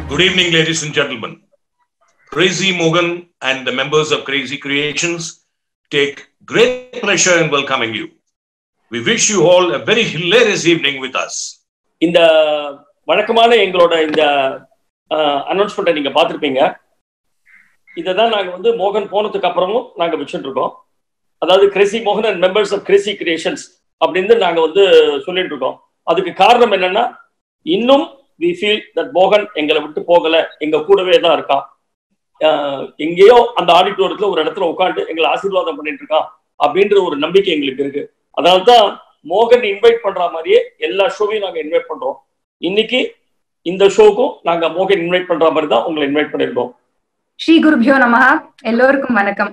Good evening, ladies and gentlemen. Crazy Mogan and the members of Crazy Creations take great pleasure in welcoming you. We wish you all a very hilarious evening with us. இந்த வழக்கமான எங்களோட இந்த அனௌன்ஸ்மெண்ட்டை நீங்க பார்த்துருப்பீங்க இதை தான் நாங்கள் வந்து மோகன் போனதுக்கு அப்புறமும் நாங்கள் வச்சுட்டு இருக்கோம் அதாவது கிரேசி மோகன் and members of crazy creations அப்படின்னு நாங்கள் வந்து சொல்லிட்டு இருக்கோம் அதுக்கு காரணம் என்னன்னா இன்னும் வி ஃபீல் தட் மோகன் எங்களை விட்டு போகல எங்க கூடவே தான் இருக்கான் ஆஹ் எங்கேயோ அந்த ஆடிட்டோரியத்துல ஒரு இடத்துல உட்காந்து எங்களை ஆசீர்வாதம் பண்ணிட்டு இருக்கான் அப்படின்ற ஒரு நம்பிக்கை எங்களுக்கு இருக்கு அதனால தான் மோகன் இன்வைட் பண்ற மாதிரியே எல்லா ஷோவையும் நாங்க இன்வைட் பண்றோம் இன்னைக்கு இந்த ஷோக்கும் நாங்க மோகன் இன்வைட் பண்ற மாதிரி தான் உங்களை இன்வைட் பண்ணிருக்கோம் ஸ்ரீ குருபியோ நமஹா எல்லோருக்கும் வணக்கம்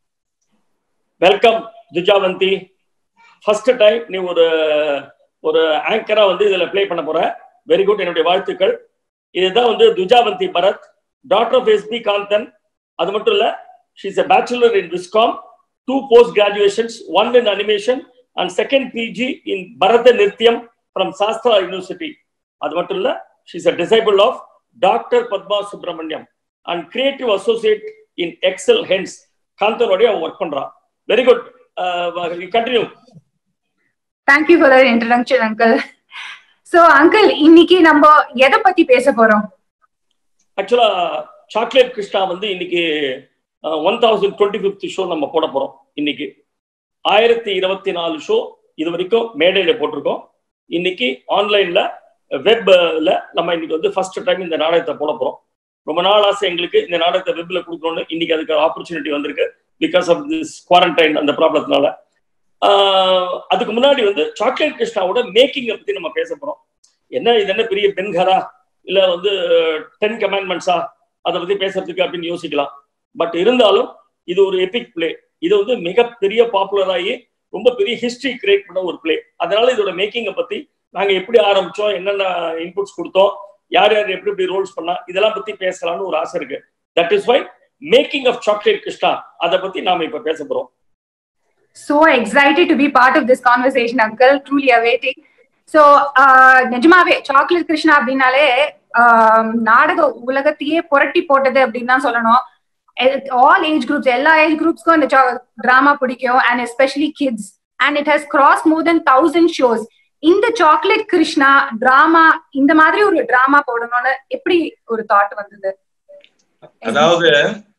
வெல்கம் துஜாவந்தி ஃபர்ஸ்ட் டைம் நீ ஒரு ஒரு ஆங்கரா வந்து இதுல ப்ளே பண்ண போற வெரி குட் என்னுடைய வாழ்த்துக்கள் இதுதான் வந்து துஜாவந்தி Bharath doctor of S P Kanthan அது மட்டும் இல்ல she's a bachelor in viscom two post graduations one in animation and second PG in Bharata Nrityam from Sastra university அது மட்டும் இல்ல she's a disciple of doctor Padma Subramaniam and creative associate in excel hence காந்தனோடய work பண்றா very good continue thank you for that introduction uncle so uncle இன்னைக்கு நம்ம எதை பத்தி பேச போறோம் ஆக்சுவலா சாக்லேட் கிருஷ்ணா வந்து இன்னைக்கு one thousand twenty fifth show நம்ம போட போறோம் இன்னைக்கு ஆயிரத்தி இருபத்தி நாலு ஷோ இது வரைக்கும் மேடையில போட்டிருக்கோம் இன்னைக்கு ஆன்லைன்ல வெப்ல நம்ம இன்னைக்கு வந்து ஃபர்ஸ்ட் டைம் இந்த நாடகத்தை போட போறோம் ரொம்ப நாள் ஆசை எங்களுக்கு இந்த நாடகத்தை வெப்ல கொடுக்கணும்னு இன்னைக்கு அதுக்கு ஆப்பர்ச்சுனிட்டி வந்திருக்கு பிகாஸ் ஆஃப் திஸ் குவாரண்டைன் அந்த ப்ராப்ளத்தினால அதுக்கு முன்னாடி வந்து சாக்லேட் கிருஷ்ணாவோட மேக்கிங்கை பத்தி நம்ம பேச போறோம் என்ன இது என்ன பெரிய பெண்கரா இல்ல வந்து டென் கமாண்ட்மெண்ட்ஸா அதை பத்தி பேசுறதுக்கு அப்படின்னு யோசிக்கலாம் பட் இருந்தாலும் இது ஒரு எபிக் பிளே இது வந்து மிகப்பெரிய பாப்புலர் ஆகி ரொம்ப பெரிய ஹிஸ்டரி கிரியேட் பண்ண ஒரு பிளே அதனால இதோட மேக்கிங்கை பத்தி நாங்க எப்படி ஆரம்பிச்சோம் என்னென்ன இன்புட்ஸ் கொடுத்தோம் யார் யார் எப்படி எப்படி ரோல்ஸ் பண்ணா இதெல்லாம் பத்தி பேசலாம்னு ஒரு ஆசை இருக்கு that is why making of chocolate Krishna அதை பத்தி நாம இப்ப பேச போறோம் so excited to be part of this conversation uncle truly awaiting so uh, நிஜமாவே சாக்லேட் கிருஷ்ணா அப்படின்னாலே நாடக உலகத்தையே புரட்டி போட்டது அப்படின்னு தான் சொல்லணும் ஆல் ஏஜ் குரூப்ஸ் எல்லா ஏஜ் குரூப்ஸ்க்கும் இந்த டிராமா பிடிக்கும் and especially kids and it has cross more then thousand shows இந்த சாக்லேட் கிருஷ்ணா டிராமா இந்த மாதிரி ஒரு டிராமா போடணும்னு எப்படி ஒரு தாட் வந்தது அதாவது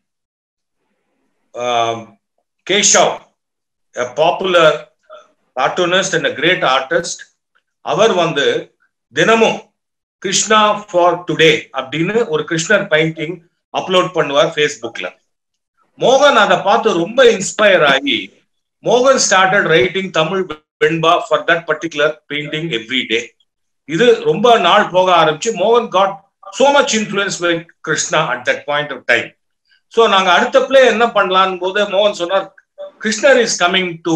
Keshav a popular cartoonist and a great artist அவர் வந்து தினமும் கிருஷ்ணா ஃபார் டுடே அப்படின்னு ஒரு கிருஷ்ணர் பெயிண்டிங் அப்லோட் பண்ணுவார் ஃபேஸ்புக்ல மோகன் அதை பார்த்து ரொம்ப இன்ஸ்பயர் ஆகி மோகன் ஸ்டார்டட் ரைட்டிங் தமிழ் வெண்பா for that particular painting every day இது ரொம்ப நாள் போக ஆரம்பிச்சு மோகன் got so much influence by Krishna at that point of time so நாங்க அடுத்த பிளே என்ன பண்ணலான்னு போது மோகன் சொன்னார் கிருஷ்ணர் இஸ் கம்மிங் டு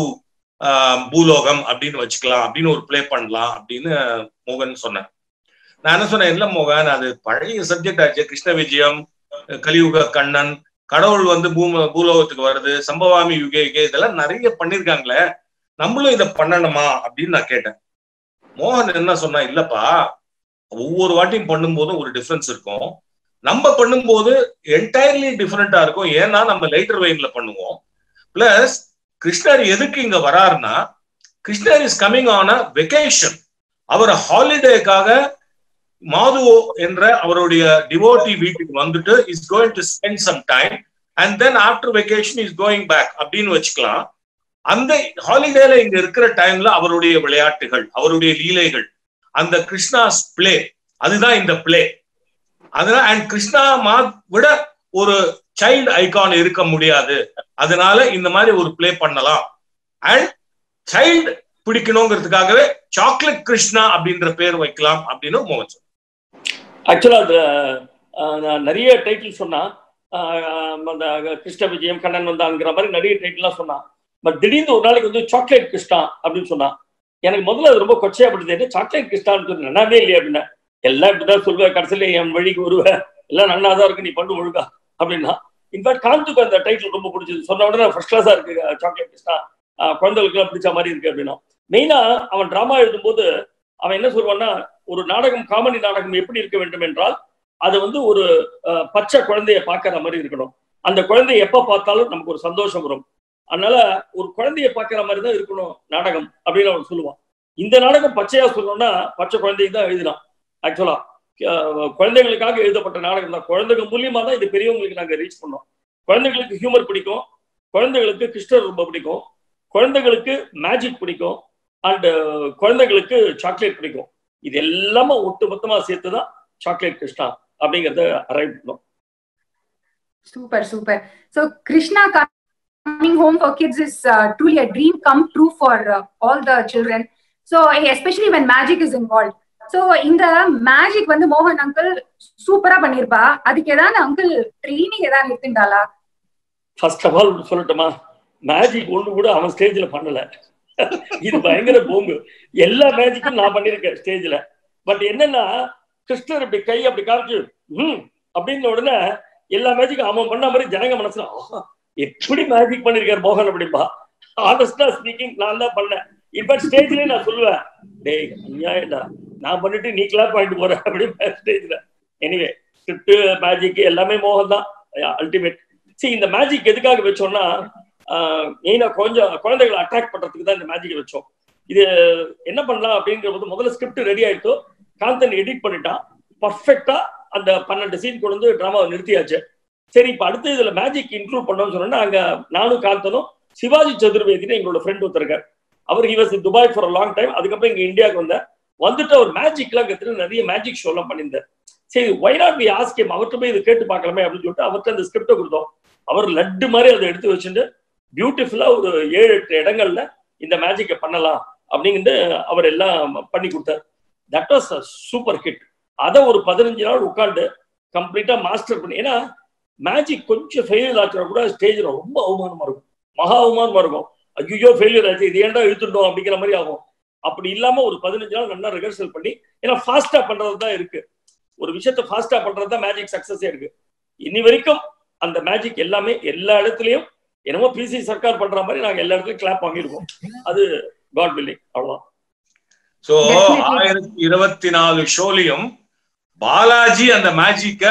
பூலோகம் அப்படின்னு வச்சுக்கலாம் அப்படின்னு ஒரு பிளே பண்ணலாம் அப்படின்னு மோகன் சொன்னேன் நான் என்ன சொன்னேன் இல்ல மோகன் அது பழைய சப்ஜெக்ட் ஆச்சு கிருஷ்ண விஜயம் கலியுக கண்ணன் கடவுள் வந்து பூம பூலோகத்துக்கு வருது சம்பவாமி யுகே யுகே இதெல்லாம் நிறைய பண்ணிருக்காங்களே நம்மளும் இதை பண்ணணுமா அப்படின்னு நான் கேட்டேன் மோகன் என்ன சொன்னா இல்லப்பா ஒவ்வொரு வாட்டியும் பண்ணும்போதும் ஒரு டிஃபரன்ஸ் இருக்கும் நம்ம பண்ணும்போது என்டையர்லி டிஃப்ரெண்டா இருக்கும் ஏன்னா நம்ம லைட்டர் வெயின்ல பண்ணுவோம் பிளஸ் கிருஷ்ணர் எதுக்கு இங்க வராருன்னா கிருஷ்ணர் is coming on a vacation அவர் ஹாலிடேக்காக மாதுவோ என்ற அவருடைய டிவோட்டி வீட்டுக்கு வந்துட்டு is going to spend some time and then after vacation is going back அப்படின்னு வச்சுக்கலாம் அந்த ஹாலிடேல இங்க இருக்கிற டைம்ல அவருடைய விளையாட்டுகள் அவருடைய லீலைகள் அந்த கிருஷ்ணாஸ் பிளே அதுதான் இந்த பிளே அதனால அண்ட் கிருஷ்ணா மா விட ஒரு சைல்டு ஐகான் இருக்க முடியாது அதனால இந்த மாதிரி ஒரு பிளே பண்ணலாம் அண்ட் சைல்டு பிடிக்கணுங்கிறதுக்காகவே சாக்லேட் கிருஷ்ணா அப்படின்ற பேர் வைக்கலாம் அப்படின்னு மோகன் ஆக்சுவலா அது நான் நிறைய டைட்டில் சொன்னா அந்த கிருஷ்ண விஜயம் கண்ணன் வந்தாங்கிற மாதிரி நிறைய டைட்டில்லாம் சொன்னான் பட் திடீர்னு ஒரு நாளைக்கு வந்து சாக்லேட் கிருஷ்ணா அப்படின்னு சொன்னான் எனக்கு முதல்ல அது ரொம்ப கொச்சையாப்படுது சாக்லேட் கிருஷ்ணான்னு சொல்லி நல்லாவே இல்லையா அப்படின்னா எல்லாம் இப்படிதான் சொல்லுவேன் கடைசியில என் வழிக்கு வருவேன் எல்லாம் நன்னாதான் இருக்கு நீ பண்ணு ஒழுங்கா அப்படின்னா இன்ஃபேக்ட் காந்துக்கு அந்த டைட்டில் ரொம்ப பிடிச்சது சொன்ன உடனே ஃபர்ஸ்ட் கிளாஸா இருக்கு சாக்லேட் கிருஷ்ணா குழந்தைகளுக்கு பிடிச்ச மாதிரி இருக்கு அப்படின்னா மெயினா அவன் டிராமா எழுதும்போது அவன் என்ன சொல்லுவான்னா ஒரு நாடகம் காமெடி நாடகம் எப்படி இருக்க வேண்டும் என்றால் அது வந்து ஒரு அஹ், பச்சை குழந்தைய பார்க்கற மாதிரி இருக்கணும் அந்த குழந்தைய எப்ப பார்த்தாலும் நமக்கு ஒரு சந்தோஷம் வரும் அதனால ஒரு குழந்தைய பார்க்கற மாதிரி தான் இருக்கணும் நாடகம் அப்படின்னு அவன் சொல்லுவான் இந்த நாடகம் பச்சையா சொல்லணும்னா பச்சை குழந்தைக்கு தான் எழுதினான் ஆக்சுவலா குழந்தைகளுக்காக எழுதப்பட்ட நாடகம் தான் குழந்தைங்க மூலியமா தான் இது பெரியவங்களுக்கு நாங்க ரீச் பண்ணோம் குழந்தைகளுக்கு ஹியூமர் பிடிக்கும் குழந்தைகளுக்கு கிருஷ்ணர் ரொம்ப பிடிக்கும் குழந்தைகளுக்கு மேஜிக் பிடிக்கும் அண்ட் குழந்தைகளுக்கு சாக்லேட் பிடிக்கும் இது எல்லாமே ஒட்டு மொத்தமா சேர்த்து தான் சாக்லேட் கிருஷ்ணா அப்படிங்கறத அரைவ் பண்ணோம் Super, super. So Krishna coming home for kids is uh, truly a dream come true for uh, all the children. So especially when magic is involved. So இந்த மேஜிக் வந்து மோகன் அங்கிள் சூப்பரா பண்ணிருப்பா அதுக்கு ஏதாவது uncle training ஏதாவது இருக்குண்டாளா first of all சொல்லட்டுமா magic ஒண்ணு கூட அவன் ஸ்டேஜ்ல பண்ணல இது பயங்கர போங்கு எல்லா மேஜிக்கும் நான் பண்ணிருக்கேன் ஸ்டேஜ்ல பட் என்னன்னா கிருஷ்ணர் இப்படி கை அப்படி காமிச்சு ம் அப்படின்ன உடனே எல்லா மேஜிக்கும் அவன் பண்ண மாதிரி ஜனங்க மனசுல ஆஹா எப்படி மேஜிக் பண்ணிருக்காரு மோகன் அப்படிம்பா ஆனஸ்டா ஸ்பீக்கிங் நான் தான் பண்ணேன் இப்ப ஸ்டேஜ்லயே நான் சொல்லுவேன் டேய் அநியாயம்டா நான் பண்ணிட்டு நீ கிளாப் பாயிண்ட் போற அப்படின்னு ஸ்டேஜ்ல எனிவே ஸ்கிரிப்ட் மேஜிக் எல்லாமே மோகன் தான் அல்டிமேட் சரி இந்த மேஜிக் எதுக்காக வச்சோம்னா மெயினா கொஞ்சம் குழந்தைகளை அட்ராக்ட் பண்றதுக்கு தான் இந்த மேஜிக் வச்சோம் இது என்ன பண்ணலாம் அப்படிங்கிற போது முதல்ல ஸ்கிரிப்ட் ரெடி ஆயிட்டோ காந்தன் எடிட் பண்ணிட்டான் பர்ஃபெக்டா அந்த பன்னெண்டு சீன் கொண்டு வந்து டிராமாவை நிறுத்தியாச்சு சரி இப்ப அடுத்து இதுல மேஜிக் இன்க்ளூட் பண்ணோம்னு சொன்னா அங்க நானும் காந்தனும் சிவாஜி சதுர்வேதினு எங்களோட ஃப்ரெண்ட் ஒருத்தருக்கார் அவர் he was Dubai for long time அதுக்கப்புறம் இங்க இந்தியாவுக்கு வந்தேன் வந்துட்டு அவர் மேஜிக்லாம் கத்துட்டு நிறைய மேஜிக் ஷோலாம் பண்ணியிருந்தார் சரி ஒய் நாட் வி ஆஸ்கேம் அவர்கிட்ட போய் இது கேட்டு பார்க்கலாமே அப்படின்னு சொல்லிட்டு அவர்கிட்ட அந்த ஸ்கிரிப்டை கொடுத்தோம் அவர் லட்டு மாதிரி அதை எடுத்து வச்சுட்டு பியூட்டிஃபுல்லா ஒரு ஏழு எட்டு இடங்கள்ல இந்த மேஜிக்கை பண்ணலாம் அப்படிங்கிட்டு அவர் எல்லாம் பண்ணி கொடுத்தார் that was a super hit அதை ஒரு பதினஞ்சு நாள் உட்காந்து கம்ப்ளீட்டா மாஸ்டர் பண்ணி ஏன்னா மேஜிக் கொஞ்சம் ஃபெயிலியர் ஆச்சுனா கூட ஸ்டேஜ்ல ரொம்ப அவமானமா இருக்கும் மகா அவமானமா இருக்கும் ஐயோ ஃபெயிலியர் ஆச்சு இது ஏன்டா இழுத்துட்டோம் அப்படிங்கிற மாதிரி ஆகும் அப்படி இல்லாம ஒரு பதினஞ்சு நாள் நல்லா ரிஹர்சல் பண்ணி ஏன்னா ஃபாஸ்டா பண்றது தான் இருக்கு ஒரு விஷயத்த ஃபாஸ்டா பண்றது தான் மேஜிக் சக்சஸே இருக்கு இனி வரைக்கும் அந்த மேஜிக் எல்லாமே எல்லா இடத்துலயும் என்னமோ பிசி சர்க்கார் பண்ற மாதிரி நாங்க எல்லா இடத்துலயும் கிளாப் வாங்கியிருக்கோம் அது காட் பில்லிங் அவ்வளவுதான் சோ Definitely. ஆயிரத்தி இருபத்தி நாலு ஷோலையும் பாலாஜி அந்த மேஜிக்க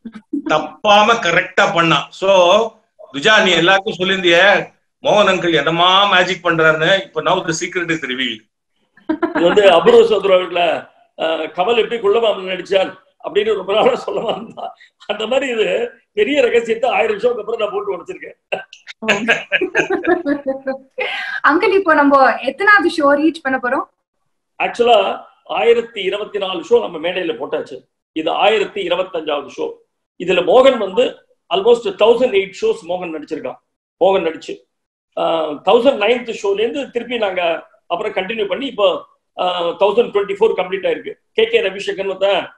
தப்பாம கரெக்டா பண்ணான் சோ துஜா நீ எல்லாருக்கும் சொல்லியிருந்திய மோகன் அங்கிள் என்னமா மேஜிக் பண்றாருன்னு இப்ப now the secret is reveal இது வந்து அபூர்வ சோதரவுல கமல் எப்படி குள்ளமாமன் நடிச்சார் அப்படின்னு ரொம்ப நாளா சொல்ல வந்தான் அந்த மாதிரி இது பெரிய ரகசியத்தை ஆயிரம் ஷோக்கு அப்புறம் நான் போட்டு உடைச்சிருக்கேன் அங்கிள் இப்போ நம்ம எத்தனாவது ஷோ ரீச் பண்ண போறோம் ஆக்சுவலா ஆயிரத்தி இருபத்தி நாலு ஷோ நம்ம மேடையில போட்டாச்சு இது ஆயிரத்தி இருபத்தஞ்சாவது ஷோ இதுல மோகன் வந்து ஆல்மோஸ்ட் தௌசண்ட் எயிட் ஷோஸ் மோகன் நடிச்சிருக்கான் மோகன் நடிச்சு தௌசண்ட் நைன்த் ஷோல இருந்து திருப்பி நாங்க அப்புறம் கண்டினியூ பண்ணி இப்போ தௌசண்ட் டுவெண்ட்டி ஃபோர் கம்ப்ளீட் ஆயிருக்கு கே கே ரவிசேகர்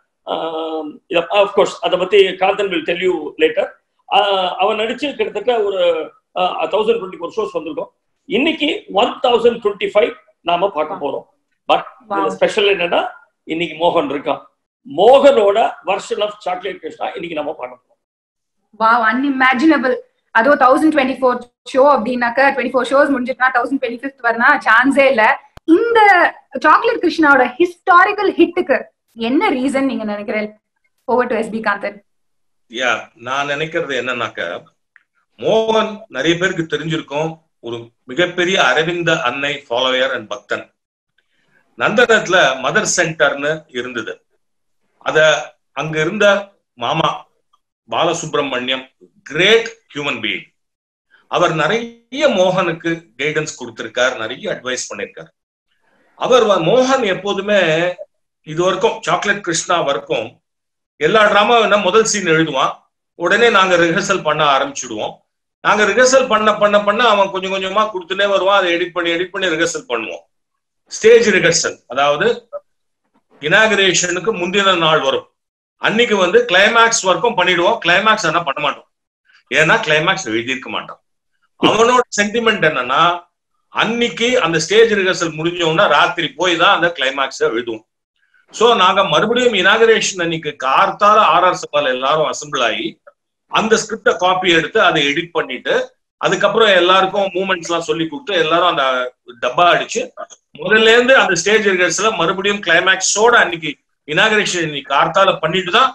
அஃப்கோர்ஸ் அதை பத்தி Kanthan will tell you later அவன் நடிச்சு கிட்டத்தட்ட ஒரு தௌசண்ட் டுவெண்ட்டி ஃபோர் ஷோஸ் வந்திருக்கோம் இன்னைக்கு ஒன் தௌசண்ட் டுவெண்ட்டி ஃபைவ் நாம பார்க்க போறோம் பட் Wow. ஸ்பெஷல் என்னன்னா இன்னைக்கு மோகன் இருக்கான் மோகனோட வருஷன் ஆஃப் சாக்லேட் கிருஷ்ணா இன்னைக்கு நம்ம பார்க்க போறோம் வாவ் அன்இமேஜினபிள் அதுவும் தௌசண்ட் டுவெண்ட்டி ஃபோர் ஷோ அப்படின்னாக்க டுவெண்ட்டி ஃபோர் ஷோஸ் முடிஞ்சிட்டுனா தௌசண்ட் டுவெண்ட்டி ஃபிஃப்த் வரனா சான்ஸே இல்ல இந்த சாக்லேட் கிருஷ்ணாவோட ஹிஸ்டாரிக்கல் ஹிட்டுக்கு என்ன ரீசன் நீங்க நினைக்கிறேன் over to SP Kanthan yeah நான் நினைக்கிறது என்னன்னாக்க மோகன் நிறைய பேருக்கு தெரிஞ்சிருக்கும் ஒரு மிகப்பெரிய அரவிந்த அன்னை ஃபாலோயர் அண்ட் பக்தன் நந்தனத்துல மதர் சென்டர்னு இருந்தது அத அங்க இருந்த மாமா பாலசுப்ரமணியம் கிரேட் ஹியூமன் பீயிங் அவர் நிறைய மோகனுக்கு கைடன்ஸ் கொடுத்திருக்கார் நிறைய அட்வைஸ் பண்ணிருக்கார் அவர் வ- மோகன் எப்போதுமே இது வரைக்கும் சாக்லேட் கிருஷ்ணா வரைக்கும் எல்லா டிராமாவும் முதல் சீன் எழுதுவான் உடனே நாங்க ரிஹர்சல் பண்ண ஆரம்பிச்சுடுவோம் நாங்க ரிஹர்சல் பண்ண பண்ண பண்ண அவன் கொஞ்சம் கொஞ்சமா கொடுத்துட்டே வருவான் அதை எடிட் பண்ணி எடிட் பண்ணி ரிஹர்சல் பண்ணுவோம் ஸ்டேஜ் ரிஹர்சல் அதாவது இனாகரேஷனுக்கு முந்தின நாள் வரும் அன்னைக்கு வந்து கிளைமேக்ஸ் வரைக்கும் பண்ணிடுவோம் கிளைமேக்ஸ் ஆனா பண்ண மாட்டோம் ஏன்னா கிளைமேக்ஸ் எழுதியிருக்க மாட்டோம் அவனோட சென்டிமெண்ட் என்னன்னா அன்னைக்கு அந்த ஸ்டேஜ் ரிஹர்சல் முடிஞ்சோம்னா ராத்திரி போய் தான் அந்த கிளைமேக்ஸை எழுதுவோம் சோ நாங்க மறுபடியும் இனாகரேஷன் அன்னைக்கு கார்த்தால ஆர்ஆர் சபால எல்லாரும் அசம்பிள் ஆகி அந்த ஸ்கிரிப்ட காப்பி எடுத்து அதை எடிட் பண்ணிட்டு அதுக்கப்புறம் எல்லாருக்கும் மூமெண்ட்ஸ் எல்லாம் சொல்லி கொடுத்து எல்லாரும் அந்த டப்பா அடிச்சு முதல்ல இருந்து அந்த ஸ்டேஜ் ரிஹர்சல மறுபடியும் கிளைமேக்ஸோட அன்னைக்கு இனாகரேஷன் இன்னைக்கு கார்த்தால பண்ணிட்டு தான்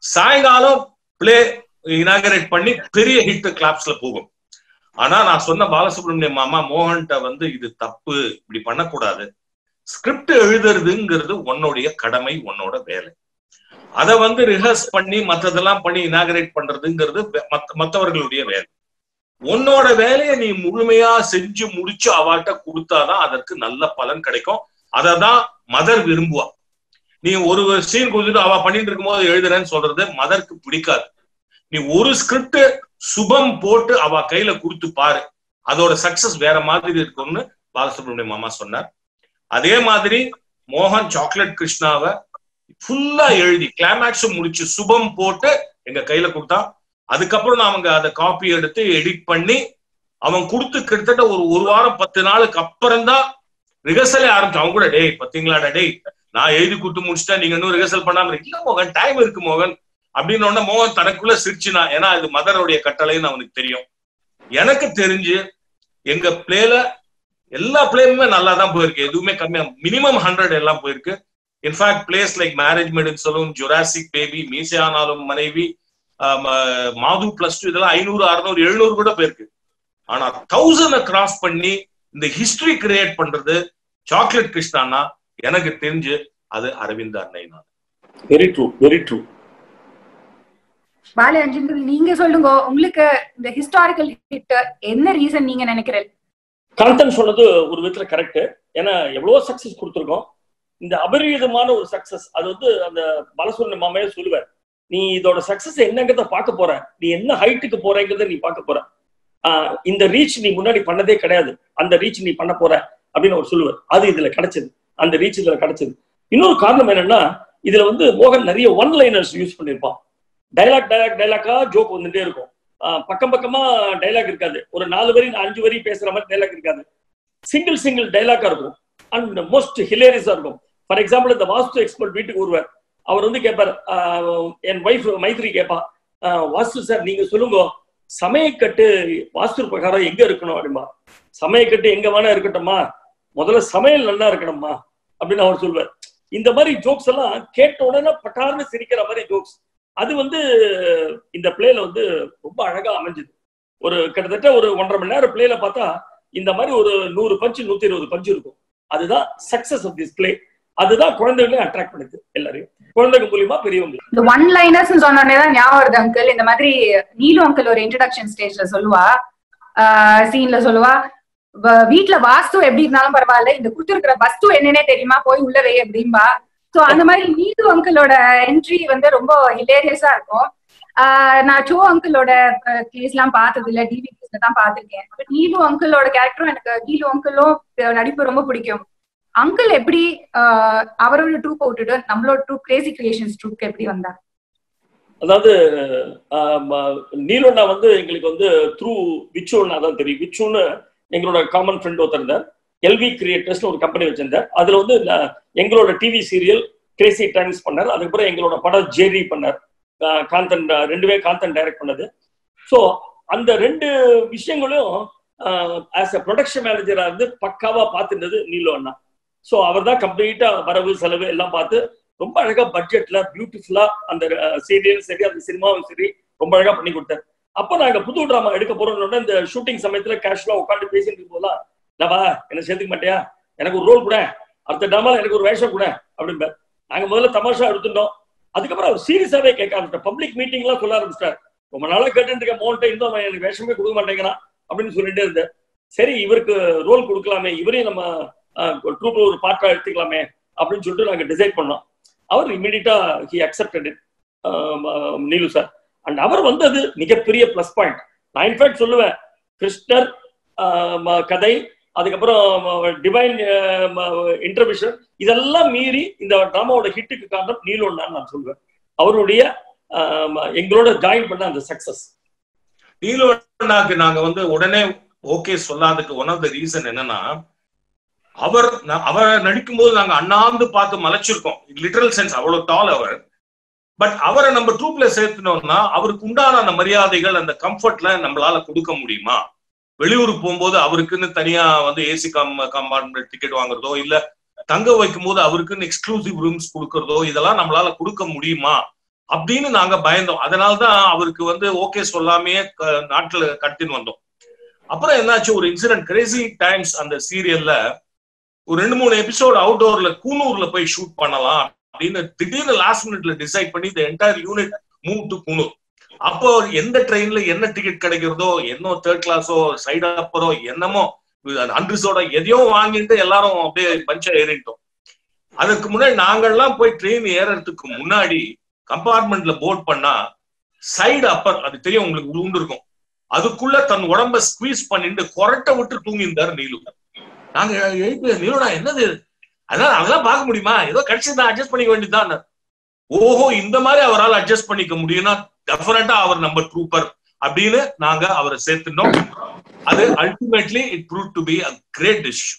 சாயங்காலம் பிளே இனாகரேட் பண்ணி பெரிய ஹிட் கிளாப்ஸ்ல போகும் ஆனா நான் சொன்ன பாலசுப்ரமணியம் மாமா மோகன்கிட்ட வந்து இது தப்பு இப்படி பண்ணக்கூடாது ஸ்கிரிப்ட் எழுதுறதுங்கிறது உன்னுடைய கடமை உன்னோட வேலை அதை வந்து ரிஹர்ஸ் பண்ணி மற்றதெல்லாம் பண்ணி இனாகரேட் பண்றதுங்கிறது மற்றவர்களுடைய வேலை உன்னோட வேலையை நீ முழுமையா செஞ்சு முடிச்சு அவள்கிட்ட கொடுத்தாதான் அதற்கு நல்ல பலன் கிடைக்கும் அதை தான் மதர் விரும்புவா நீ ஒரு சீன் கொடுத்துட்டு அவ பண்ணிட்டு இருக்கும்போது எழுதுறேன்னு சொல்றது மதருக்கு பிடிக்காது நீ ஒரு ஸ்கிரிப்ட் சுபம் போட்டு அவ கையில கொடுத்து பாரு அதோட சக்சஸ் வேற மாதிரி இருக்கும்னு பாலசுப்ரமணியம் மாமா சொன்னார் அதே மாதிரி மோகன் சாக்லேட் கிருஷ்ணாவை ஃபுல்லா எழுதி கிளைமேக்ஸும் முடிச்சு சுபம் போட்டு எங்க கையில கொடுத்தான் அதுக்கப்புறம் நான் அவங்க அதை காப்பி எடுத்து எடிட் பண்ணி அவன் கொடுத்து கிட்டத்தட்ட ஒரு ஒரு வாரம் பத்து நாளுக்கு அப்புறம் தான் ரிஹர்சலே ஆரம்பிச்சு அவங்க கூட டேய் பத்தீங்களாடா டேய் நான் எழுதி கொடுத்து முடிச்சிட்டேன் நீங்க இன்னும் ரிஹர்சல் பண்ணாம இல்ல மோகன் டைம் இருக்கு மோகன் அப்படின்னு உடனே மோகன் தனக்குள்ள சிரிச்சுனா ஏன்னா இது மதருடைய கட்டளைன்னு அவனுக்கு தெரியும் எனக்கு தெரிஞ்சு எங்க பிளேல எல்லா பிளேயுமே நல்லா தான் போயிருக்கு எதுவுமே கம்மியா மினிமம் ஹண்ட்ரட் எல்லாம் போயிருக்கு in fact plays like marriage made in சொல்லும் Jurassic baby Meesaiyaanalum Manaivi Madhu plus two இதெல்லாம் ஐநூறு அறுநூறு எழுநூறு கூட போயிருக்கு ஆனா தௌசண்ட கிராஸ் பண்ணி இந்த ஹிஸ்டரி கிரியேட் பண்றது சாக்லேட் கிருஷ்ணானா எனக்கு தெரிஞ்சு அது அரவிந்த் அன்னை நான் very true very true Balu அஞ்சல் நீங்க சொல்லுங்க உங்களுக்கு இந்த ஹிஸ்டாரிக்கல் ஹிட் என்ன ரீசன் நீங்க நினைக்கிறீங்க காந்தன் சொன்னது ஒரு விதத்துல கரெக்ட் ஏன்னா எவ்வளவோ சக்சஸ் கொடுத்துருக்கோம் இந்த அபரிவிதமான ஒரு சக்சஸ் அது வந்து அந்த பலசுவரன் மாமையே சொல்லுவார் நீ இதோட சக்சஸ் என்னங்கிறத பார்க்க போற நீ என்ன ஹைட்டுக்கு போறேங்கிறத நீ பார்க்க போற ஆஹ் இந்த ரீச் நீ முன்னாடி பண்ணதே கிடையாது அந்த ரீச் நீ பண்ண போற அப்படின்னு அவர் சொல்லுவார் அது இதுல கிடைச்சது அந்த ரீச் இதுல கிடைச்சது இன்னொரு காரணம் என்னன்னா இதுல வந்து மோகன் நிறைய ஒன் லைனர்ஸ் யூஸ் பண்ணியிருப்பான் டைலாக் டைலாக் டைலாக்கா ஜோக் வந்துட்டே இருக்கும் பக்கம் பக்கமா டைலாக் இருக்காது ஒரு நாலு வரி அஞ்சு வரி பேசுற மாதிரி டைலாக் இருக்காது சிங்கிள் சிங்கிள் டைலாக்கா இருக்கும் அண்ட் மோஸ்ட் ஹிலேரியஸா இருக்கும் ஃபார் எக்ஸாம்பிள் இந்த வாஸ்து எக்ஸ்பர்ட் வீட்டுக்கு வருவார் அவர் வந்து கேட்பார் என் ஒய்ஃப் மைத்ரி கேட்பா வாஸ்து சார் நீங்க சொல்லுங்க சமயக்கட்டு வாஸ்து பிரகாரம் எங்க இருக்கணும் அப்படிமா சமயக்கட்டு எங்க வேணா இருக்கட்டும்மா முதல்ல சமையல் நல்லா இருக்கணும்மா அப்படின்னு அவர் சொல்லுவார் இந்த மாதிரி ஜோக்ஸ் எல்லாம் கேட்ட உடனே பட்டார்னு சிரிக்கிற மாதிரி ஜோக்ஸ் அது வந்து இந்த பிளேல வந்து ரொம்ப அழகா அமைஞ்சது ஒரு கிட்டத்தட்ட ஒரு ஒன்றரை மணி நேரம் பிளேல பார்த்தா இந்த மாதிரி ஒரு நூறு பஞ்சு நூத்தி இருபது பஞ்சு இருக்கும் அதுதான் சக்சஸ் ஆஃப் திஸ் பிளே அதுதான் குழந்தைகளையும் அட்ராக்ட் பண்ணுது எல்லாரையும் குழந்தைங்க மூலியமா பெரியவங்க இந்த ஒன் லைனர்ஸ் சொன்னோடனே தான் ஞாபகம் வருது அங்கிள் இந்த மாதிரி நீலு அங்கிள் ஒரு இன்ட்ரடக்ஷன் ஸ்டேஜ்ல சொல்லுவா சீன்ல சொல்லுவா வீட்டுல வாஸ்து எப்படி இருந்தாலும் பரவாயில்ல இந்த கொடுத்துருக்கிற வஸ்து என்னன்னே தெரியுமா போய் உள்ள வை அப்படின்பா சோ அந்த மாதிரி நீது அங்கிளோட என்ட்ரி வந்து ரொம்ப ஹிலேரியஸா இருக்கும் நான் சோ அங்கிளோட கேஸ் எல்லாம் பார்த்தது இல்ல டிவிடிஸ்ல தான் பாத்திருக்கேன் பட் நீலு அங்கிளோட கேரக்டரும் எனக்கு நீலு அங்கிளும் நடிப்பு ரொம்ப பிடிக்கும் அங்கிள் எப்படி அவரோட ட்ரூப் விட்டுட்டு நம்மளோட ட்ரூப் கிரேசி கிரியேஷன்ஸ் ட்ரூப்க்கு எப்படி வந்தா அதாவது நீலோண்ணா வந்து எங்களுக்கு வந்து த்ரூ விச்சுன்னா தான் தெரியும் விச்சுன்னு எங்களோட காமன் ஃப்ரெண்ட் ஒருத்தர் இருந்தார் எல்வி கிரியேட்டர்ஸ்னு ஒரு கம்பெனி வச்சிருந்தார் அதுல வந்து எங்களோட டிவி சீரியல் கிரேசி டைம்ஸ் பண்ணார் அதுக்கப்புறம் எங்களோட படம் ஜேரி பண்ணார் காந்தன் ரெண்டுமே காந்தன் டைரக்ட் பண்ணது ஸோ அந்த ரெண்டு விஷயங்களும் ஆஸ் அ ப்ரொடக்ஷன் மேனேஜரா இருந்து பக்காவா பார்த்துருந்தது நீலோ அண்ணா ஸோ அவர் தான் கம்ப்ளீட்டா வரவு செலவு எல்லாம் பார்த்து ரொம்ப அழகா பட்ஜெட்ல பியூட்டிஃபுல்லா அந்த சீரியலும் சரி அந்த சினிமாவும் சரி ரொம்ப அழகா பண்ணி கொடுத்தார் அப்போ நாங்க புது ட்ராமா எடுக்க போறோம்னு இந்த ஷூட்டிங் சமயத்துல கேஷுவலா உட்காந்து பேசிட்டு இருக்கும்போதெல்லாம் நவா என்ன சேர்த்துக்க மாட்டியா எனக்கு ஒரு ரோல் கூட அடுத்த ட்ராமால எனக்கு ஒரு வேஷம் கூட அப்படின்பார் நாங்க முதல்ல தமாஷா எடுத்துட்டோம் அதுக்கப்புறம் அவர் சீரியஸாவே கேட்க ஆரம்பிச்சிட்டார் பப்ளிக் மீட்டிங் எல்லாம் சொல்ல ஆரம்பிச்சிட்டார் ரொம்ப நாளா கேட்டு இருக்க மோன்ட்ட இன்னும் எனக்கு வேஷமே கொடுக்க மாட்டேங்கிறான் அப்படின்னு சொல்லிட்டே இருந்தேன் சரி இவருக்கு ரோல் கொடுக்கலாமே இவரையும் நம்ம ட்ரூப்ல ஒரு பார்ட்டா எடுத்துக்கலாமே அப்படின்னு சொல்லிட்டு நாங்க டிசைட் பண்ணோம் அவர் இமீடியட்டா he accepted it Neelu sir and அவர் வந்தது மிகப்பெரிய பிளஸ் பாயிண்ட் நான் இன்ஃபேக்ட் சொல்லுவேன் கிருஷ்ணர் கதை அதுக்கப்புறம் டிவைன் இன்டர்விஷன் இதெல்லாம் மீறி இந்த டிராமாவோட ஹிட்டுக்கு காரணம் நீலோன்னு நான் சொல்லுவேன் அவருடைய எங்களோட ஜாயின் பண்ண அந்த சக்சஸ் நீலோண்ணாக்கு நாங்க வந்து உடனே ஓகே சொல்லாததுக்கு ஒன் ஆஃப் த ரீசன் என்னன்னா அவர் அவர் நடிக்கும் போது நாங்க அண்ணாந்து பார்த்து மலைச்சிருக்கோம் லிட்டரல் சென்ஸ் அவ்வளவு டால் அவர் பட் அவரை நம்ம ட்ரூப்ல சேர்த்துனோம்னா அவருக்கு உண்டான அந்த மரியாதைகள் அந்த கம்ஃபர்ட்ல நம்மளால கொடுக்க முடியுமா வெளியூருக்கு போகும்போது அவருக்குன்னு தனியா வந்து ஏசி கம் கம்பார்ட்மெண்ட் டிக்கெட் வாங்குறதோ இல்ல தங்க வைக்கும் போது அவருக்குன்னு எக்ஸ்க்ளூசிவ் ரூம்ஸ் கொடுக்கறதோ இதெல்லாம் நம்மளால கொடுக்க முடியுமா அப்படின்னு நாங்க பயந்தோம் அதனால்தான் அவருக்கு வந்து ஓகே சொல்லாமையே க- நாட்டுல கடத்தின்னு வந்தோம் அப்புறம் என்னாச்சு ஒரு இன்சிடென்ட் கிரேசி டைம்ஸ் அந்த சீரியல்ல ஒரு ரெண்டு மூணு எபிசோட் அவுட்டோர்ல கூனூர்ல போய் ஷூட் பண்ணலாம் அப்படின்னு திடீர்னு லாஸ்ட் மினிட்ல டிசைட் பண்ணி இந்த entire unit move to Coonoor அப்போ எந்த ட்ரெயின்ல என்ன டிக்கெட் கிடைக்கிறதோ என்ன தேர்ட் கிளாஸோ சைடு அப்பரோ என்னமோ அன்ரிசோட எதையோ வாங்கிட்டு எல்லாரும் அப்படியே பஞ்சா ஏறிட்டோம் அதுக்கு முன்னாடி நாங்கெல்லாம் போய் ட்ரெயின் ஏறதுக்கு முன்னாடி கம்பார்ட்மெண்ட்ல போர்ட் பண்ணா சைடு அப்பர் அது தெரியும் உங்களுக்கு உண்டு இருக்கும் அதுக்குள்ள தன் உடம்ப ஸ்குவீஸ் பண்ணிட்டு கொரட்டை விட்டு தூங்கியிருந்தாரு நீலு நாங்க எழுப்பி நீலுடா என்னது இது? அதான் அதெல்லாம் பார்க்க முடியுமா ஏதோ கிடைச்சதா அட்ஜஸ்ட் பண்ணிக்க வேண்டியதுதான் ஓஹோ இந்த மாதிரி அவரால் அட்ஜஸ்ட் பண்ணிக்க முடியும்னா டெஃபினட்டா அவர் நம்ம ட்ரூப்பர் அப்படின்னு நாங்க அவரை சேர்த்துட்டோம் அது ultimately it prove to be a great decision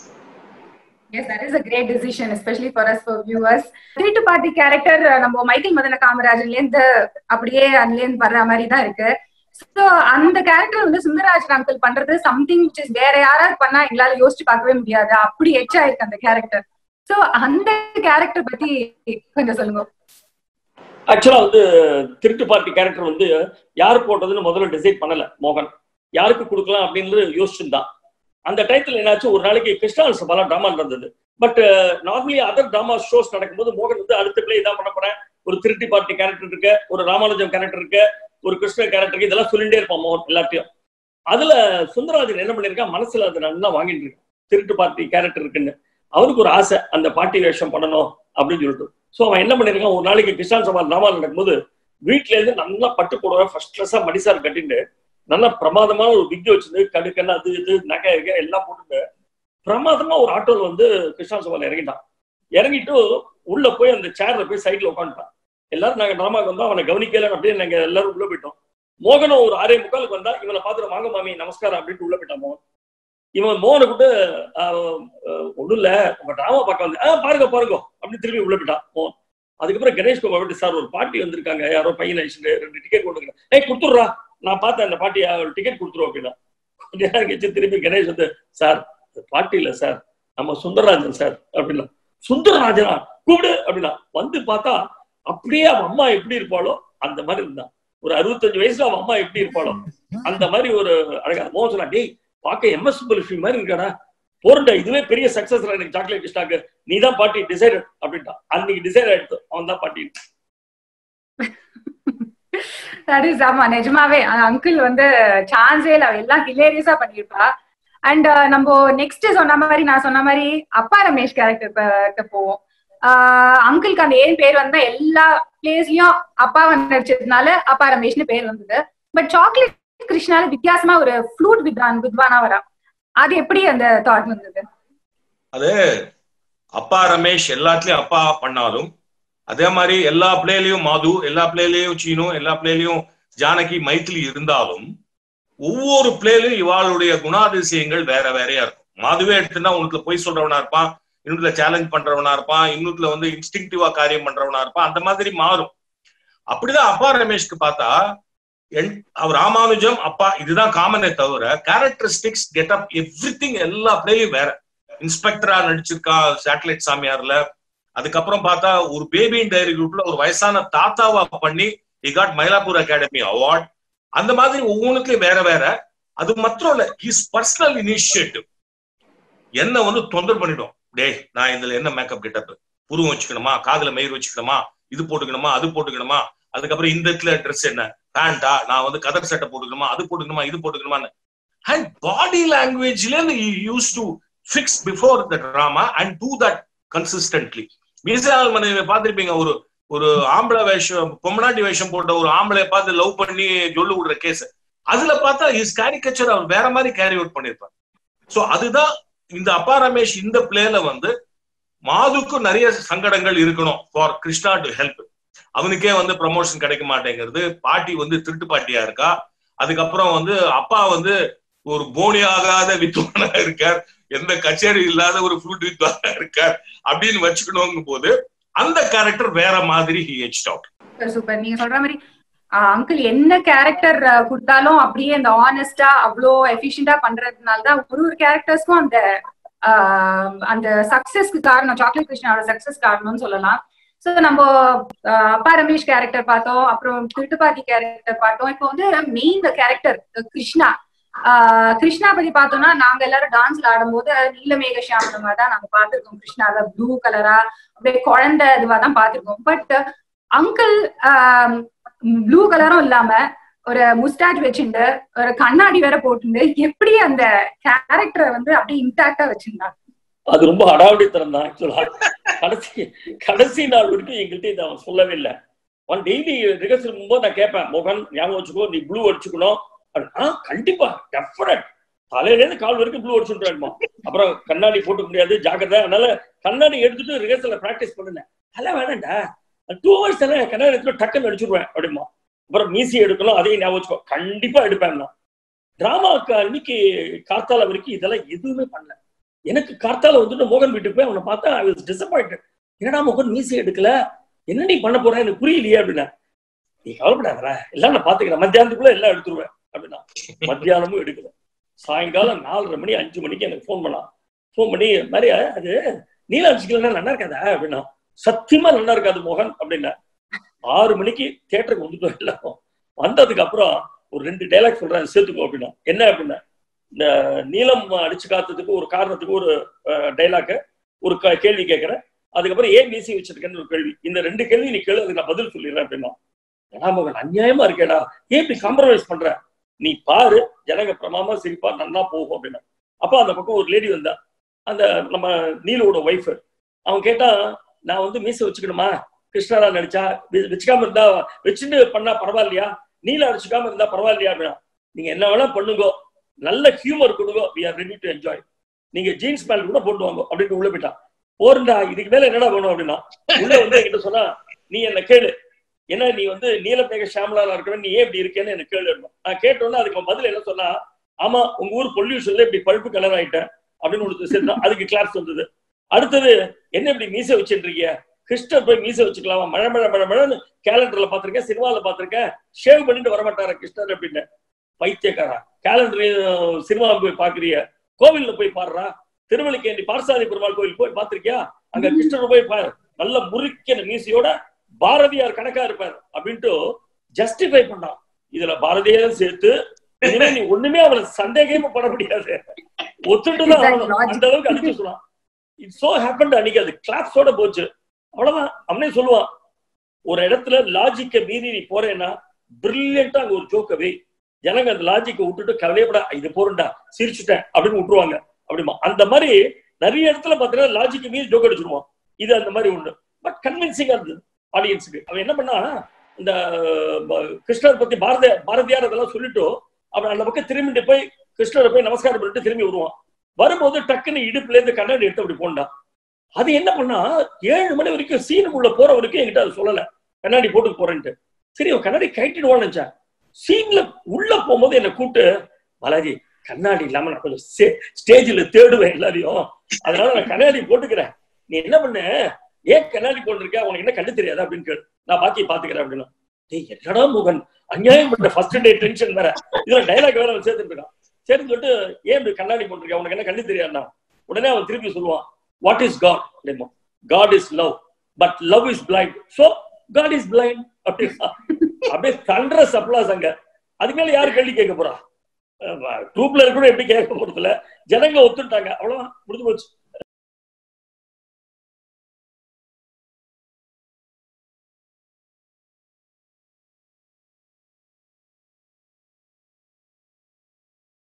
Yes, that is a great decision, especially for us for viewers. Three to party character நம்ம மைக்கேல் மதன காமராஜன்ல இருந்து அப்படியே அதுல இருந்து வர்ற மாதிரி தான் இருக்கு சோ அந்த கேரக்டர் வந்து சுந்தரராஜன் அங்கிள் பண்றது சம்திங் which is வேற யாராவது பண்ணா எங்களால யோசிச்சு பார்க்கவே முடியாது அப்படி எச்சா இருக்கு அந்த கேரக்டர் சோ அந்த கேரக்டர் பத்தி கொஞ்சம் சொல்லுங்க ஆக்சுவலா வந்து திருட்டு பார்ட்டி கேரக்டர் வந்து யார் போட்டதுன்னு முதல்ல டிசைட் பண்ணல மோகன் யாருக்கு கொடுக்கலாம் அப்படின்னு யோசிச்சிருந்தான் அந்த டயத்துல என்னாச்சு ஒரு நாளைக்கு கிருஷ்ணா சபாலா டிராமா நடந்தது but normally other drama shows நடக்கும்போது மோகன் வந்து அடுத்த பிளே இதான் பண்ண போறேன் ஒரு திருட்டி பார்ட்டி கேரக்டர் இருக்கு ஒரு ராமானுஜம் கேரக்டர் இருக்கு ஒரு கிருஷ்ண கேரக்டர் இருக்கு இதெல்லாம் சொல்லிட்டே இருப்பான் மோகன் எல்லாத்தையும் அதுல சுந்தரராஜன் என்ன பண்ணிருக்கான் மனசுல அதை நல்லா வாங்கிட்டு இருக்கான் திருட்டு பார்ட்டி கேரக்டர் இருக்குன்னு அவனுக்கு ஒரு ஆசை அந்த பார்ட்டி வேஷம் பண்ணணும் அப்படின்னு சொல்லிட்டு சோ அவன் என்ன பண்ணிருக்கான் ஒரு நாளைக்கு கிருஷ்ணான் சபா டிராமா நடக்கும்போது வீட்ல இருந்து நல்லா பட்டு போடுவா ஃபர்ஸ்ட் கிளாஸா மடிசார் கட்டிட்டு நல்லா பிரமாதமா ஒரு விக் வச்சிருந்து கடுக்கன்னு அது இது நகை இருக்க எல்லாம் போட்டுட்டு பிரமாதமா ஒரு ஆட்டோல வந்து கிருஷ்ணா சபால இறங்கிட்டான் இறங்கிட்டு உள்ள போய் அந்த சேர்ல போய் சைட்ல உட்காந்துட்டான் எல்லாரும் நாங்க டிராமாக்கு வந்தோம் அவனை கவனிக்கல அப்படியே நாங்க எல்லாரும் உள்ள போயிட்டோம் மோகனும் ஒரு ஆறே முக்காலுக்கு வந்தா இவனை பார்த்துட்டு வாங்க மாமி நமஸ்காரம் அப்படின்ட்டு உள்ள போயிட்டான் மோகன் இவன் மோகனை கூட்டு ஒண்ணும் இல்ல உங்க டிராமா பார்க்க வந்து ஆஹ் பாருங்க பாருங்க அப்படின்னு திரும்பி உள்ள போயிட்டான் மோகன் அதுக்கப்புறம் கணேஷ் குமார் வந்து சார் ஒரு பாட்டி வந்திருக்காங்க யாரோ பையன் அழிச்சுட்டு ரெண்டு டிக்கெட் கொண்டு ஏய் கொடுத்துட்றா நான் பார்த்தேன் அந்த பாட்டி டிக்கெட் கொடுத்துருவோம் அப்படின்னா கொஞ்ச நேரம் கழிச்சு திரும்பி கணேஷ் வந்து சார் பாட்டி இல்ல சார் நம்ம சுந்தரராஜன் சார் அப்படின்னா சுந்தரராஜனா கூப்பிடு அப்படின்னா வந்து பார்த்தா அப்படியே அவன் அம்மா எப்படி இருப்பாளோ அந்த மாதிரி இருந்தான் ஒரு அறுபத்தஞ்சு வயசுல அவன் அம்மா எப்படி இருப்பாளோ அந்த மாதிரி ஒரு அழகா மோகன் சொன்னா டேய் பார்க்க எம் எஸ் சுப்பலட்சுமி மாதிரி இருக்காடா போறண்டா இதுவே பெரிய சக்சஸ் எனக்கு சாக்லேட் ஸ்டாக்கு நீ தான் பாட்டி டிசைட் அப்படின்ட்டான் அன்னைக்கு டிசைட் ஆயிடுத்து அவன் தான் பாட்டி தட் இஸ் ஆமா நிஜமாவே அங்கிள் வந்து சான்ஸே இல்ல அவ எல்லாம் ஹிலேரியஸா பண்ணிருப்பா அண்ட் நம்ம நெக்ஸ்ட் சொன்ன மாதிரி நான் சொன்ன மாதிரி அப்பா ரமேஷ் கேரக்டர் போவோம் அங்கிளுக்கு அந்த ஏன் பேர் வந்தா எல்லா பிளேஸ்லயும் அப்பா வந்து நடிச்சதுனால அப்பா ரமேஷ்னு பேர் வந்தது பட் சாக்லேட் கிருஷ்ணால வித்தியாசமா ஒரு ஃப்ளூட் வித்வான் வித்வானா வரா அது எப்படி அந்த தாட் வந்தது அது அப்பா ரமேஷ் எல்லாத்துலயும் அப்பா பண்ணாலும் அதே மாதிரி எல்லா பிளேலையும் மாது எல்லா பிளேலையும் சீனு எல்லா பிளேலையும் ஜானகி மைத்திலி இருந்தாலும் ஒவ்வொரு பிளேலையும் இவாளுடைய குணாதிசயங்கள் வேற வேறையா இருக்கும் மாதுவே எடுத்துன்னா உனக்குல பொய் சொல்றவனா இருப்பான் இன்னொருல சேலஞ்ச் பண்றவனா இருப்பான் இன்னொருல வந்து இன்ஸ்டிங்டிவா காரியம் பண்றவனா இருப்பான் அந்த மாதிரி மாறும் அப்படிதான் அப்பா ரமேஷ்க்கு பார்த்தா அவர் ராமானுஜம் அப்பா இதுதான் காமனே தவிர characteristics get up everything எல்லா பிளேயும் வேற இன்ஸ்பெக்டரா நடிச்சிருக்கா சேட்டலைட் சாமியார்ல அதுக்கப்புறம் பார்த்தா ஒரு பேபி டைரி குரூப்ல ஒரு வயசான தாத்தாவா பண்ணி இ காட் மயிலாப்பூர் அகாடமி அவார்ட் அந்த மாதிரி ஒவ்வொன்றுக்கும் வேற வேற அது மாத்திரம் இல்ல ஹிஸ் பர்சனல் இனிஷியேட்டிவ் என்ன வந்து தொந்தரவு பண்ணிடும் டேய் நான் இதுல என்ன மேக்கப் கெட்டப் புருவம் வச்சுக்கணுமா காதுல மயிர் வச்சுக்கணுமா இது போட்டுக்கணுமா அது போட்டுக்கணுமா அதுக்கப்புறம் இந்த இடத்துல ட்ரெஸ் என்ன பேண்டா நான் வந்து கதர் சட்டை போட்டுக்கணுமா அது போட்டுக்கணுமா இது போட்டுக்கணுமான்னு அண்ட் பாடி லாங்குவேஜ்ல use to fix before the drama and do that consistently மீசால் மனைவி பார்த்திருப்பீங்க ஒரு ஒரு ஆம்பளை வேஷம் பொம்மநாட்டி வேஷம் போட்ட ஒரு ஆம்பளை பார்த்து லவ் பண்ணி சொல்லு விடுற கேஸ் அதுல பார்த்தா இஸ் கேரிகேச்சர் அவர் வேற மாதிரி கேரி அவுட் பண்ணிருப்பார் சோ அதுதான் இந்த அப்பா ரமேஷ் இந்த பிளேல வந்து மாதுக்கு நிறைய சங்கடங்கள் இருக்கணும் ஃபார் கிருஷ்ணா டு ஹெல்ப் அவனுக்கே வந்து ப்ரமோஷன் கிடைக்க மாட்டேங்கிறது பாட்டி வந்து திருட்டு பாட்டியா இருக்கா அதுக்கப்புறம் வந்து அப்பா வந்து ஒரு போனி ஆகாத வித்வானா இருக்கார் எந்த கச்சேரி இல்லாத ஒரு ஃப்ளூட் வித்வானா இருக்கார் அப்படின்னு வச்சுக்கணுங்கும் போது அந்த கேரக்டர் வேற மாதிரி ஹி எச்ட் அவுட் சூப்பர் நீங்க சொல்ற மாதிரி அங்கிள் என்ன கேரக்டர் கொடுத்தாலும் அப்படியே அந்த ஆனஸ்டா அவ்வளோ எஃபிஷியண்டா பண்றதுனால தான் ஒரு ஒரு கேரக்டர்ஸ்க்கும் அந்த அந்த சக்சஸ்க்கு காரணம் சாக்லேட் கிருஷ்ணாவோட சக்சஸ் காரணம்னு சொல்லலாம் சோ நம்ம ஆஹ், அப்பா ரமேஷ் கேரக்டர் பார்த்தோம் அப்புறம் திருட்டுப்பாக்கி கேரக்டர் பார்த்தோம் இப்போ வந்து main character Krishna ah, Krishna பத்தி பார்த்தோம்னா நாங்க எல்லாரும் டான்ஸ்ல ஆடும்போது நீலமேக ஷியாமலமா தான் நாங்க பார்த்திருக்கோம் கிருஷ்ணாவை ப்ளூ கலரா அப்படியே குழந்தை இதுவா தான் பார்த்திருக்கோம் பட் அங்கிள் ப்ளூ கலரும் இல்லாம ஒரு முஸ்டாச் வச்சுட்டு ஒரு கண்ணாடி வேற போட்டுட்டு எப்படி அந்த கேரக்டரை வந்து அப்படியே இன்டாக்டா வச்சிருந்தாங்க அது ரொம்ப அடாவடித்தனம் தான் ஆக்சுவலா கடைசி கடைசி நாள் வரைக்கும் எங்கள்கிட்ட இதை அவன் சொல்லவே இல்லை ஒன் டெய்லி ரிஹர்சல் போது நான் கேட்பேன் மோகன் ஞாபகம் வச்சுக்கோ நீ ப்ளூ அடிச்சுக்கணும் அப்படி, ஆ கண்டிப்பா டெஃபனட் தலையில இருந்து கால் வரைக்கும் ப்ளூ அடிச்சுட்டுமா அப்புறம் கண்ணாடி போட்டுக்க முடியாது ஜாக்கிரதை அதனால கண்ணாடி எடுத்துட்டு ரிஹர்சல்ல பிராக்டிஸ் பண்ணுனேன் அதெல்லாம் வேணாம்டா டூ ஹவர்ஸ் தானே கண்ணாடி எடுத்துட்டு டக்குன்னு அடிச்சுடுவேன் அப்படிமா அப்புறம் மீசி எடுக்கணும் அதையும் ஞாபகம் வச்சுக்கோ கண்டிப்பா எடுப்பேன் நான் டிராமாக்கு அன்னைக்கு கார்த்தால வரைக்கும் இதெல்லாம் எதுவுமே பண்ணல எனக்கு கார்த்தால வந்துட்டு மோகன் வீட்டுக்கு போய் அவனை பார்த்தா ஐ வாஸ் டிசப்பாயிண்டட் என்னடா மோகன் மீசி எடுக்கல என்ன நீ பண்ண போற எனக்கு புரியலையே அப்படின்னா நீ கவலைப்படாதடா எல்லாம் நான் பாத்துக்கிறேன் மத்தியானத்துக்குள்ள எல்லாம் எடுத்துருவேன் அப்படின்னா மத்தியானமும் எடுக்கல சாயங்காலம் நாலரை மணி அஞ்சு மணிக்கு எனக்கு ஃபோன் பண்ணான் ஃபோன் பண்ணி "இது மாதிரி அது நீல அடிச்சுக்கலாம் நல்லா இருக்காதா அப்படின்னா சத்தியமா நல்லா இருக்காது மோகன் அப்படின்னா ஆறு மணிக்கு தியேட்டருக்கு வந்துட்டோம் எல்லாம் வந்ததுக்கு அப்புறம் ஒரு ரெண்டு டைலாக் சொல்றேன் சேர்த்துக்கோ அப்படின்னா என்ன அப்படின்னா இந்த நீளம் அடிச்சு காத்ததுக்கு ஒரு காரணத்துக்கு ஒரு டைலாக் ஒரு க- கேள்வி கேட்கறேன் அதுக்கப்புறம் ஏன் மீசி வச்சிருக்கேன்னு ஒரு கேள்வி இந்த ரெண்டு கேள்வி நீ கேளு அதுக்கு நான் பதில் சொல்லிடுறேன் அப்படின்னா ஏன்னா மகன் அநியாயமா இருக்கேடா ஏன் இப்படி காம்ப்ரமைஸ் பண்ற நீ பாரு ஜனங்க பிரமாமா சிரிப்பா நல்லா போகும் அப்படின்னா அப்ப அந்த பக்கம் ஒரு லேடி வந்தா அந்த நம்ம நீலோட ஒய்ஃப் அவன் கேட்டா நான் வந்து மீசை வச்சுக்கணுமா கிருஷ்ணரா நடிச்சா வெ- வச்சுக்காம இருந்தா வச்சுட்டு பண்ணா பரவாயில்லையா நீல அடிச்சுக்காம இருந்தா பரவாயில்லையா அப்படின்னா நீங்க என்ன வேணா பண்ணுங்க நல்ல ஹியூமர் கொடுங்க we are ready to enjoy நீங்க ஜீன்ஸ் பேண்ட் கூட போட்டு வாங்க அப்படின்னு உள்ள போயிட்டான் போறா இதுக்கு மேல என்னடா வேணும் அப்படின்னா உள்ள வந்து என்கிட்ட சொன்னா நீ என்ன கேளு ஏன்னா நீ வந்து நீலமேக ஷாமலா இருக்கணும் நீ ஏன் இப்படி இருக்கேன்னு எனக்கு கேளு அப்படின்னா. நான் கேட்டோன்னா அதுக்கு அவன் பதில் என்ன சொன்னா ஆமா உங்க ஊர் பொல்யூஷன்ல இப்படி பழுப்பு கலர் ஆயிட்டேன் அப்படின்னு ஒன்று சேர்ந்தான் அதுக்கு கிளாஸ் வந்தது அடுத்தது என்ன இப்படி மீசை வச்சுட்டு இருக்கீங்க கிருஷ்ணர் போய் மீசை வச்சுக்கலாமா மழை மழை மழை மழைன்னு கேலண்டர்ல பாத்திருக்கேன் சினிமால பாத்திருக்கேன் ஷேவ் பண்ணிட்டு வர மாட்டாரா கிருஷ்ணர் அப்படின்னு பைத்தியக்காரா கேலண்டர் சினிமா போய் பாக்குறிய கோவில்ல போய் பாடுறா திருவள்ளிக்கேண்டி பார்சாதி பெருமாள் கோவில் போய் பாத்திருக்கியா அங்க கிருஷ்ணர் போய் பாரு நல்ல முறுக்கின மீசையோட பாரதியார் கணக்கா இருப்பார் அப்படின்ட்டு ஜஸ்டிஃபை பண்ணான் இதுல பாரதியார் சேர்த்து இனிமே நீ ஒண்ணுமே அவனை சந்தேகமே பண்ண முடியாது ஒத்துட்டுதான் ஆகணும். அந்த அளவுக்கு அடிச்சு சொன்னான் இட் சோ ஹேப்பன் அன்னைக்கு அது கிளாப்ஸோட போச்சு அவ்வளவுதான் அவனே சொல்லுவான் ஒரு இடத்துல லாஜிக்க மீறி நீ போறேன்னா பிரில்லியண்டா அங்க ஒரு ஜோக்கவே ஜனங்க அந்த லாஜிக்கை விட்டுட்டு கவலையப்பட இது போறண்டா சிரிச்சுட்டேன் அப்படின்னு விட்டுருவாங்க அப்படிமா அந்த மாதிரி நிறைய இடத்துல பாத்தீங்கன்னா லாஜிக்கு மீறி ஜோக் அடிச்சிருவான் இது அந்த மாதிரி ஒண்ணு பட் கன்வின்சிங்கா இருந்தது ஆடியன்ஸுக்கு அவன் என்ன பண்ணா இந்த ப- கிருஷ்ணர் பத்தி பாரத பாரதியார் அதெல்லாம் சொல்லிட்டு அவன் அந்த பக்கம் திரும்பிட்டு போய் கிருஷ்ணரை போய் நமஸ்காரம் பண்ணிட்டு திரும்பி வருவான் வரும்போது டக்குன்னு இடுப்புல இருந்து கண்ணாடி எடுத்து அப்படி போண்டான் அது என்ன பண்ணா ஏழு மணி வரைக்கும் சீனுக்குள்ள போற வரைக்கும் என்கிட்ட அது சொல்லல கண்ணாடி போட்டு போறேன்ட்டு சரி அவன் கண்ணாடி கைட்டிடுவான்னு நினைச்சேன் சீன்ல உள்ள போகும்போது என்னை கூப்பிட்டு பாலாஜி கண்ணாடி இல்லாம நான் கொஞ்சம் ஸ்டேஜ்ல தேடுவேன் எல்லாரையும் அதனால நான் கண்ணாடி போட்டுக்கிறேன் நீ என்ன பண்ண ஏன் கண்ணாடி போட்டிருக்க உனக்கு என்ன கண்டு தெரியாதா அப்படின்னு கேளு நான் பாக்கி பாத்துக்கிறேன் அப்படின்னா டேய் என்னடா முகன் அநியாயம் பண்ண ஃபர்ஸ்ட் டே டென்ஷன் வேற இதுல டைலாக் வேற அவன் சேர்த்துட்டு இருக்கான் சரின்னு சொல்லிட்டு ஏன் இப்படி கண்ணாடி போட்டிருக்க உனக்கு என்ன கண்டு தெரியாதுன்னா உடனே அவன் திருப்பி சொல்லுவான் வாட் இஸ் காட் அப்படிமா god is love but love is blind so god is blind அப்படின்னா அப்படியே தண்டர சப்ளாஸ் அங்க அதுக்கு மேல யாரு கேள்வி கேட்க போறா டூப்ல கூட எப்படி கேட்க போறதுல ஜனங்க ஒத்துட்டாங்க அவ்வளவுதான் முடிஞ்சு போச்சு